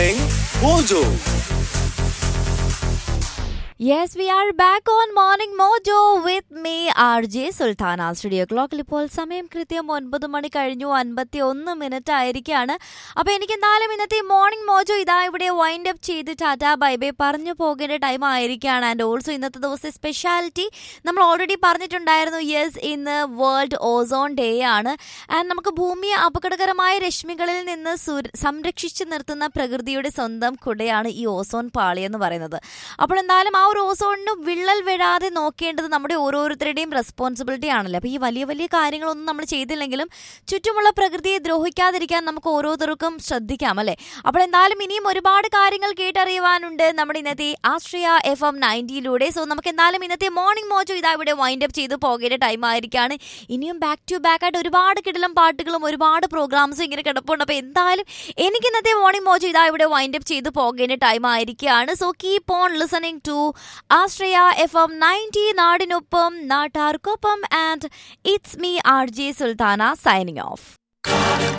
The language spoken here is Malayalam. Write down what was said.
Morning Mojo. Yes, we are back on Morning Mojo with me, RJ Sultana. Studio ക്ലോക്കിൽ ഇപ്പോൾ സമയം കൃത്യം ഒൻപത് മണി കഴിഞ്ഞു അൻപത്തി ഒന്ന് മിനിറ്റ് ആയിരിക്കാണ് അപ്പോൾ എനിക്ക് എന്തായാലും ഇന്നത്തെ മോർണിംഗ് മോജോ ഇതാ ഇവിടെ വൈൻഡ് അപ്പ് ചെയ്ത് ടാറ്റ ബൈ ബൈ പറഞ്ഞു പോകേണ്ട ടൈം ആയിരിക്കുകയാണ് ആൻഡ് ഓൾസോ ഇന്നത്തെ ദിവസത്തെ സ്പെഷ്യാലിറ്റി നമ്മൾ ഓൾറെഡി പറഞ്ഞിട്ടുണ്ടായിരുന്നു യെസ് ഇന്ന് വേൾഡ് ഓസോൺ ഡേ ആണ് ആൻഡ് നമുക്ക് ഭൂമിയെ അപകടകരമായ രശ്മികളിൽ നിന്ന് സുര- സംരക്ഷിച്ചു നിർത്തുന്ന പ്രകൃതിയുടെ സ്വന്തം കുടയാണ് ഈ ഓസോൺ പാളി എന്ന് പറയുന്നത് അപ്പോൾ എന്തായാലും ആ ഒരു ഓസോണിന് വിള്ളൽ വീഴാതെ നോക്കേണ്ടത് നമ്മുടെ ഓരോരുത്തരുടെയും റെസ്പോൺസിബിലിറ്റി ആണല്ലോ അപ്പോൾ ഈ വലിയ വലിയ കാര്യങ്ങളൊന്നും നമ്മൾ ചെയ്തില്ലെങ്കിലും ചുറ്റുമുള്ള പ്രകൃതിയെ ദ്രോഹിക്കാതിരിക്കാൻ നമുക്ക് ഓരോരുത്തർക്കും ശ്രദ്ധിക്കാം അല്ലേ അപ്പോൾ എന്തായാലും ഇനിയും ഒരുപാട് കാര്യങ്ങൾ കേട്ടറിയുവാനുണ്ട് നമ്മുടെ ഇന്നത്തെ ആശ്രയ എഫ് എം നയൻറ്റിയിലൂടെ സോ നമുക്ക് എന്തായാലും ഇന്നത്തെ മോർണിംഗ് മോജോ ഇതാ ഇവിടെ വൈൻഡ് അപ്പ് ചെയ്ത് പോകേണ്ട ടൈം ആയിരിക്കാണ് ഇനിയും ബാക്ക് ടു ബാക്ക് ആയിട്ട് ഒരുപാട് കിടലും പാട്ടുകളും ഒരുപാട് പ്രോഗ്രാംസും ഇങ്ങനെ കിടപ്പുണ്ട് അപ്പോൾ എന്തായാലും എനിക്ക് ഇന്നത്തെ മോർണിംഗ് മോജോ ഇതാ ഇവിടെ വൈൻഡ് അപ്പ് ചെയ്ത് പോകേണ്ട ടൈം ആയിരിക്കുകയാണ് so keep on listening to Ashraya F M ninety നാടിനൊപ്പം നാട്ടാർക്കൊപ്പം and it's me R J Sultana signing of